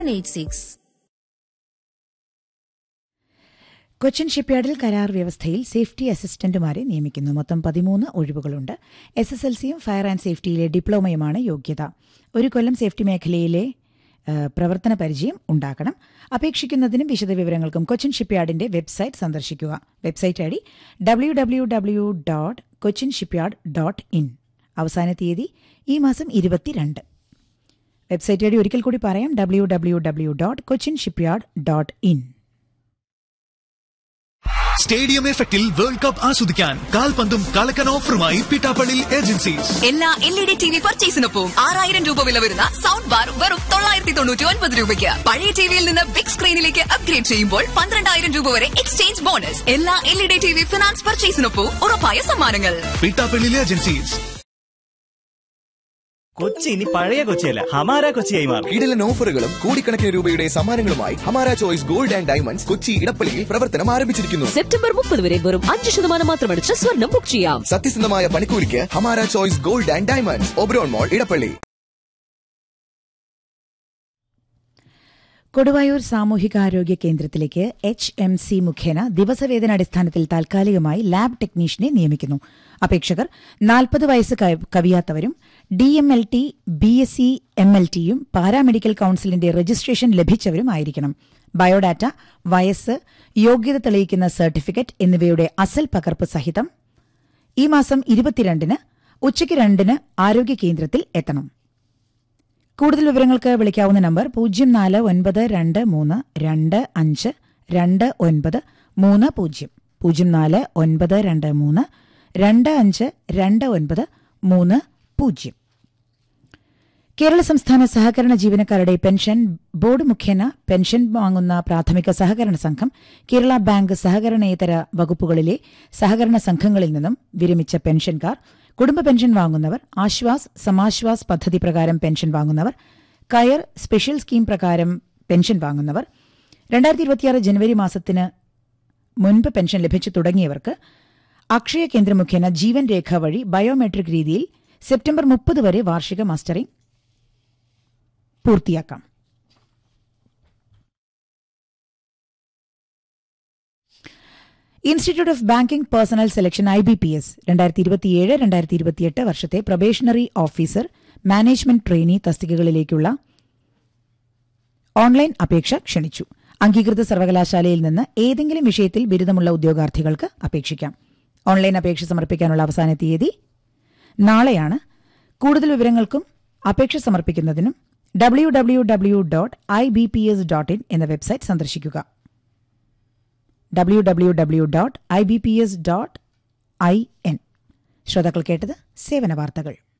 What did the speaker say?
eight six Cochin ഷിപ്പ്യാർഡിൽ കരാർ വ്യവസ്ഥയിൽ safety അസിസ്റ്റന്റുമാരെ നിയമിക്കുന്നു മൊത്തം പതിമൂന്ന് ഒഴിവുകളുണ്ട് എസ് എസ് എൽ സിയും ഫയർ ആൻഡ് സേഫ്റ്റിയിലെ ഡിപ്ലോമയുമാണ് യോഗ്യത ഒരു കൊല്ലം സേഫ്റ്റി മേഖലയിലെ ആ, പ്രവർത്തന പരിചയം ഉണ്ടാക്കണം അപേക്ഷിക്കുന്നതിനും വിശദവിവരങ്ങൾക്കും കൊച്ചിൻ ഷിപ്പ്യാർഡിന്റെ വെബ്സൈറ്റ് സന്ദർശിക്കുക website I D W W W dot Cochin shipyard dot in അവസാന തീയതി ഈ മാസം ഇരുപത്തിരണ്ട് വെബ്സൈറ്റ് ഐ ഡി ഒരിക്കൽ കൂടി പറയാം W W W dot Cochin shipyard dot in stadium എഫക്റ്റിൽ വേൾഡ് കപ്പ് ആസ്വദിക്കാൻ കാൽപന്തും കളക്കൻ ഓഫറുമായി പിട്ടാപ്പള്ളി ഏജൻസീസ് എല്ലാ L E D T V പർച്ചേസിനൊപ്പം ആറായിരം രൂപ വില വരുന്ന സൗണ്ട് ബാർ വെറും തൊള്ളായിരത്തി തൊണ്ണൂറ്റി ഒൻപത് രൂപയ്ക്ക് പഴയ ടിവിയിൽ നിന്ന് ബിഗ് സ്ക്രീനിലേക്ക് അപ്ഗ്രേഡ് ചെയ്യുമ്പോൾ പന്ത്രണ്ടായിരം രൂപ വരെ എക്സ്ചേഞ്ച് ബോണസ് എല്ലാ L E D T V finance പർച്ചേസിനൊപ്പം ഉറപ്പായ സമ്മാനങ്ങൾ പിട്ടാപ്പള്ളി ഏജൻസീസ് കൊച്ചി ഇനി പഴയ കൊച്ചിയല്ല ഹമാര കൊച്ചിയായി മാറും കിടിലൻ ഓഫറുകളും കോടിക്കണക്കിന് രൂപയുടെ സമ്മാനങ്ങളുമായി Hamara choice gold and diamonds Kochi ഇടപ്പള്ളിയിൽ പ്രവർത്തനം ആരംഭിച്ചിരിക്കുന്നു സെപ്റ്റംബർ മുപ്പത് വരെ വെറും അഞ്ച് ശതമാനം മാത്രമടിച്ച് സ്വർണം ബുക്ക് ചെയ്യാം സത്യസന്ധമായ പണിക്കൂലിക്ക് Hamara choice gold and diamonds Oberon mall Edappally Koduvayur സാമൂഹികാരോഗ്യ കേന്ദ്രത്തിലേക്ക് എച്ച് എം സി മുഖേന ദിവസവേതനാടിസ്ഥാനത്തിൽ താൽക്കാലികമായി ലാബ് ടെക്നീഷ്യനെ നിയമിക്കുന്നു അപേക്ഷകർ നാൽപ്പത് വയസ്സ് ക- കവിയാത്തവരും D M L T B S C M L ടിയും പാരാമെഡിക്കൽ കൌൺസിലിന്റെ രജിസ്ട്രേഷൻ ലഭിച്ചവരും ആയിരിക്കണം ബയോഡാറ്റ വയസ്സ് യോഗ്യത തെളിയിക്കുന്ന സർട്ടിഫിക്കറ്റ് എന്നിവയുടെ അസൽ പകർപ്പ് സഹിതം ഈ മാസം ഇരുപത്തിരണ്ടിന് ഉച്ചയ്ക്ക് രണ്ടിന് ആരോഗ്യ കേന്ദ്രത്തിൽ എത്തണം കൂടുതൽ വിവരങ്ങൾക്ക് വിളിക്കാവുന്ന നമ്പർ പൂജ്യം നാല് ഒൻപത് രണ്ട് മൂന്ന് രണ്ട് അഞ്ച് രണ്ട് ഒൻപത് മൂന്ന് പൂജ്യം പൂജ്യം നാല് ഒൻപത് രണ്ട് മൂന്ന് രണ്ട് അഞ്ച് രണ്ട് ഒൻപത് മൂന്ന് പൂജ്യം കേരള സംസ്ഥാന സഹകരണ ജീവനക്കാരുടെ പെൻഷൻ ബോർഡ് മുഖേന പെൻഷൻ വാങ്ങുന്ന പ്രാഥമിക സഹകരണ സംഘം കേരള ബാങ്ക് സഹകരണേതര വകുപ്പുകളിലെ സഹകരണ സംഘങ്ങളിൽ നിന്നും വിരമിച്ച പെൻഷൻകാർ കുടുംബ പെൻഷൻ വാങ്ങുന്നവർ ആശ്വാസ് സമാശ്വാസ് പദ്ധതി പ്രകാരം പെൻഷൻ വാങ്ങുന്നവർ കയർ സ്പെഷ്യൽ സ്കീം പ്രകാരം പെൻഷൻ വാങ്ങുന്നവർ രണ്ടായിരത്തി ഇരുപത്തിയാറ് ജനുവരി മാസത്തിന് മുൻപ് പെൻഷൻ ലഭിച്ചു തുടങ്ങിയവർക്ക് അക്ഷയ കേന്ദ്ര മുഖേന ജീവൻ രേഖ വഴി ബയോമെട്രിക് രീതിയിൽ സെപ്റ്റംബർ മുപ്പത് വരെ വാർഷിക മാസ്റ്ററിംഗ് പൂർത്തിയാക്കാം institute of banking personnel selection I B P S രണ്ടായിരത്തി ഇരുപത്തിയേഴ് രണ്ടായിരത്തി ഇരുപത്തിയെട്ട് വർഷത്തെ പ്രൊബേഷണറി ഓഫീസർ മാനേജ്മെന്റ് ട്രെയിനി തസ്തികകളിലേക്കുള്ള ഓൺലൈൻ അപേക്ഷ ക്ഷണിച്ചു അംഗീകൃത സർവകലാശാലയിൽ നിന്ന് ഏതെങ്കിലും വിഷയത്തിൽ ബിരുദമുള്ള ഉദ്യോഗാർത്ഥികൾക്ക് അപേക്ഷിക്കാം ഓൺലൈൻ അപേക്ഷ സമർപ്പിക്കാനുള്ള അവസാന തീയതി നാളെയാണ് കൂടുതൽ വിവരങ്ങൾക്കും അപേക്ഷ സമർപ്പിക്കുന്നതിനും W W W dot I B P S dot in എന്ന വെബ്സൈറ്റ് സന്ദർശിക്കുക W W W dot I B P S dot I N ശ്രോതാക്കൾ കേട്ടത് സേവന വാർത്തകൾ